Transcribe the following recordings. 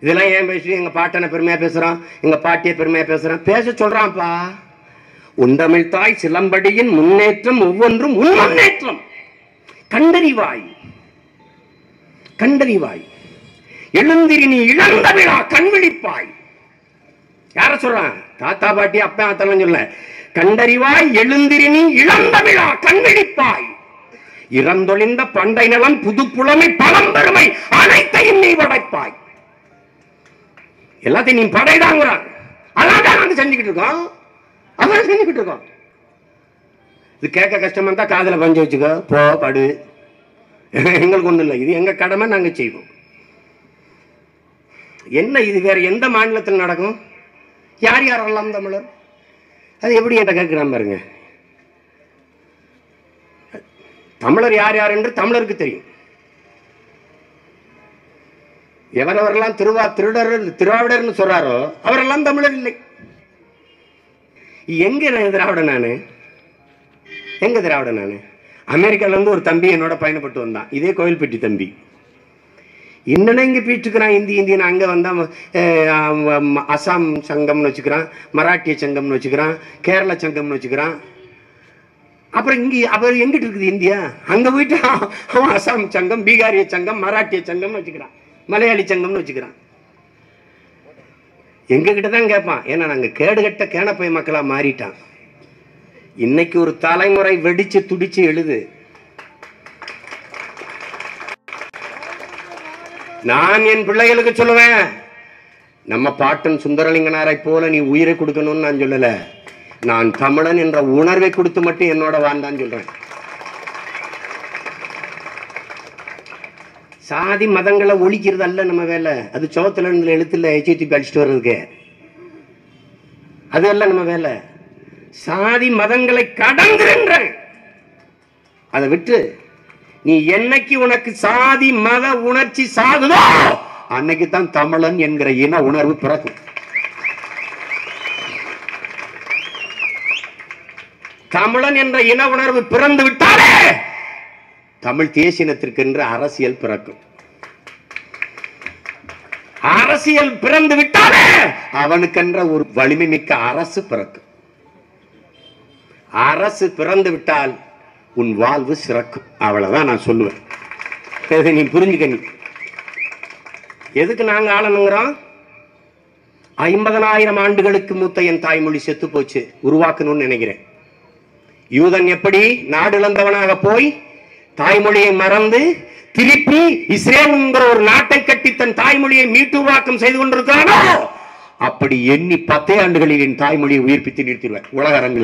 இதெல்லாம் ஏன் பேசி எங்க பாட்டனை பெருமையா பேசுறான் எங்க பாட்டியை பெருமையா பேசுறான் பேச சொல்றான்ப்பா உண்டமிழ் தாய் சிலம்படியின் முன்னேற்றம் ஒவ்வொன்றும் உன் முன்னேற்றம் கண்டறிவாய் கண்டறிவாய் எழுந்திரி நீ இழந்த விழா கண்விழிப்பாய் யார சொல்றான் தாத்தா பாட்டி அப்பா அத்தெல்லாம் சொல்ல கண்டறிவாய் எழுந்திரி நீ இழந்த விழா கண்விழிப்பாய் இறந்தொழிந்த பண்டை நலம் புது புலமை பழம் பெருமை அனைத்தையும் நீ படைப்பாய் எல்லாத்தையும் நீ படைதாங்கிறான் அதான் தான் நாங்க செஞ்சுக்கிட்டு இருக்கோம் அதான் செஞ்சுக்கிட்டு இருக்கோம் இது கேட்க கஷ்டமா இருந்தா காதுல பஞ்சு வச்சுக்கோ போ படு எங்களுக்கு ஒண்ணும் இல்லை இது எங்க கடமை நாங்க செய்வோம் என்ன இது வேற எந்த மாநிலத்தில் நடக்கும் யார் யாரெல்லாம் தமிழர் அது எப்படி என்கிட்ட கேட்கிறான் பாருங்க தமிழர் யார் யார் என்று தமிழருக்கு தெரியும் எவரவரெல்லாம் திருவா திருடர் திராவிடர்னு சொல்றாரோ அவரெல்லாம் தமிழர் இல்லை எங்க நான் திராவிட நானு எங்க திராவிட நானு அமெரிக்கால இருந்து ஒரு தம்பி என்னோட பயணப்பட்டு வந்தான் இதே கோயில்பட்டி தம்பி என்னென்ன இங்கே பீட்டுக்கிறான் இந்தி இந்தியன் அங்கே வந்தால் அசாம் சங்கம்னு வச்சுக்கிறான் மராட்டிய சங்கம்னு வச்சுக்கிறான் கேரள சங்கம்னு வச்சுக்கிறான் அப்புறம் இங்கே அப்புறம் எங்கிட்டு இருக்குது இந்தியா அங்கே போயிட்டு அவன் அசாம் சங்கம் பீகாரிய சங்கம் மராட்டிய சங்கம்னு வச்சுக்கிறான் மலையாளி சங்கம்னு வச்சுக்கிறான் எங்க கிட்ட தான் கேட்பான் ஏன்னா நாங்கள் கேடுகட்ட கேனப்பை மக்களாக மாறிட்டான் இன்னைக்கு ஒரு தலைமுறை வெடிச்சு துடிச்சு எழுது நான் என் பிள்ளைகளுக்கு சொல்லுவேன் நம்ம பாட்டன் சுந்தரலிங்கனாரை போல நீ உயிரை கொடுக்கணும்னு நான் சொல்லல நான் தமிழன் என்ற உணர்வை கொடுத்து மட்டும் என்னோட வாழ்ந்தான்னு சொல்றேன் சாதி மதங்களை ஒழிக்கிறது அல்ல நம்ம வேலை அது சோத்துல இருந்து எழுத்துல எச்சி அடிச்சுட்டு வர்றதுக்கு அது அல்ல நம்ம வேலை சாதி மதங்களை கடந்துன்றேன் அதை விட்டு நீ என்னைக்கு உனக்கு சாதி மத உணர்ச்சி சாகுதோ அன்னைக்கு தான் தமிழன் என்கிற இன உணர்வு பிறக்கும் தமிழன் என்ற இன உணர்வு பிறந்து விட்டாலே தமிழ் தேசினத்திற்கென்ற அரசியல் பிறக்கும் அரசியல் பிறந்து விட்டாலே அவனுக்கென்ற ஒரு வலிமை மிக்க அரசு பிறக்கும் அரசு பிறந்து விட்டால் உன் வாழ்வு சிறக்கும் அவ்வளவுதான் நான் சொல்லுவேன் இதை நீ புரிஞ்சுக்க நீ எதுக்கு நாங்க ஆளணுங்கிறோம் ஐம்பதனாயிரம் ஆண்டுகளுக்கு மூத்த என் தாய்மொழி செத்து போச்சு உருவாக்கணும்னு நினைக்கிறேன் யூதன் எப்படி நாடு இழந்தவனாக போய் தாய்மொழியை மறந்து திருப்பி இஸ்ரேல்ங்கிற ஒரு நாட்டை கட்டி தன் தாய்மொழியை மீட்டுருவாக்கம் செய்து கொண்டிருக்கிறானோ அப்படி எண்ணி பத்தே ஆண்டுகளில் என் தாய்மொழியை உயிர்ப்பித்து நிறுத்திடுவேன் உலக அரங்குல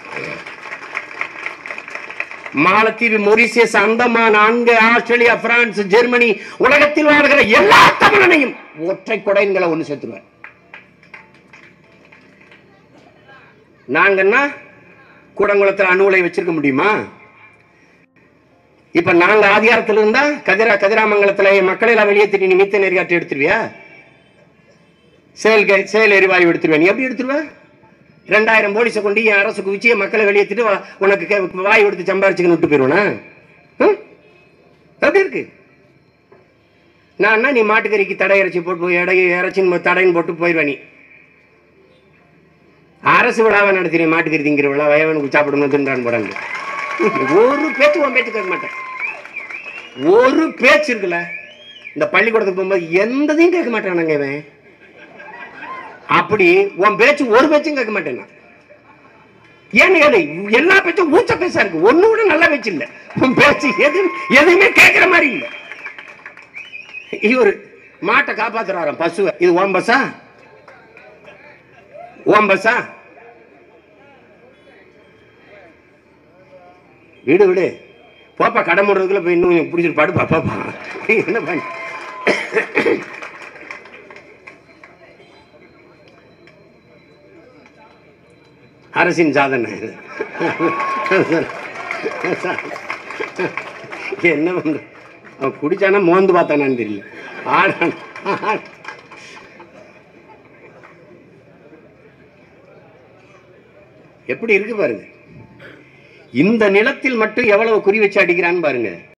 மாலத்தீவு மொரிசியஸ் அந்தமான் அங்க ஆஸ்திரேலியா பிரான்ஸ் ஜெர்மனி உலகத்தில் வாழ்கிற எல்லா தமிழனையும் ஒற்றை கொடைங்களை ஒண்ணு சேர்த்துருவேன் நாங்கன்னா கூடங்குளத்தில் அணு உலை வச்சிருக்க முடியுமா இப்ப நாங்க ஆதிகாரத்தில் இருந்தா கதிரா கதிராமங்கலத்துல மக்களை எல்லாம் வெளியேற்றி நீ மித்த நெறிகாட்டி எடுத்துருவியா செயல் கை- செயல் எரிவாயு எடுத்துருவியா நீ எப்படி எடுத்துருவ ரெண்டாயிரம் போலீஸை கொண்டு என் அரசு குவிச்சு என் மக்களை வெளியேற்றிட்டு வா- உனக்கு கே- வாய் எடுத்து சம்பாரிச்சுக்கன்னு விட்டு போயிருவனா ம்? எப்படி இருக்கு நான் நீ மாட்டுக்கறிக்கு தடை இறைச்சி போட்டு எடை இறைச்சின்னு தடைன்னு போட்டு போயிடுவ நீ அரசு விழாவை நடத்தினேன் மாட்டுக்கறி திங்கிற விழா வயவனுக்கு சாப்பிடணும் தின்றான் போறாங்க ஒரு பேச்சு உன் பேச்சு கேட்க மாட்டேன் ஒரு பேச்சு இருக்குல்ல இந்த பள்ளிக்கூடத்துக்கு போகும்போது எந்ததையும் கேட்க மாட்டானாங்க இவன் அப்படி உன் பேச்சு ஒரு பேச்சும் கேட்க மாட்டேன் நான். ஏன்னு கேளு எல்லா பேச்சும் ஊச்ச பேசா இருக்கு ஒண்ணு கூட நல்ல பேச்சு இல்ல உன் பேச்சு எது எதுவுமே கேட்கிற மாதிரி இல்ல இவரு மாட்டை காப்பாத்துறாராம் பசுவை இது ஓம் பஸ்ஸா ஓம் பஸ்ஸா விடு விடு போப்பா கடை மூடுறதுக்குள்ள போய் இன்னும் பிடிச்சிட்டு படுப்பா பாப்பா என்ன பண்ண அரசின் சாதனை இது. என்ன பண்ற அவன் குடிச்சானா மோந்து பார்த்தானான்னு தெரியல ஆடான் ஆடான். எப்படி இருக்கு பாருங்க இந்த நிலத்தில் மட்டும் எவ்வளவு குறி வச்சு அடிக்கிறான்னு பாருங்க